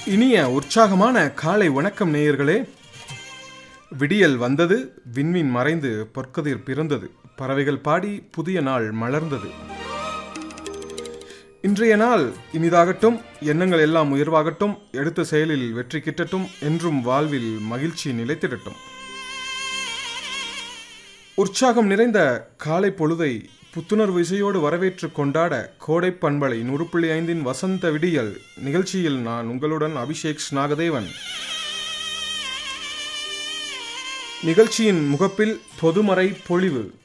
இனிய உற்சாகமான காலை வணக்கம் நேயர்களே விடியல் வந்தது விண்மீன் மறைந்து பொற்கதிர் பிறந்தது பறவைகள் பாடி புதிய நாள் மலர்ந்தது இன்றைய நாள் இனிதாகட்டும் எண்ணங்கள் எல்லாம் உயர்வாகட்டும் எடுத்த செயலில் வெற்றி கிட்டட்டும் என்றும் வாழ்வில் மகிழ்ச்சி நிலைத்திடட்டும் உற்சாகம் நிறைந்த காலை பொழுதை புத்துணர்வு இசையோடு வரவேற்று கொண்டாட கோடை பண்பலை நூறு புள்ளி ஐந்தின் வசந்த விடியல் நிகழ்ச்சியில் நான் உங்களுடன் அபிஷேக் நாகதேவன் நிகழ்ச்சியின் முகப்பில் பொதுமறை பொழிவு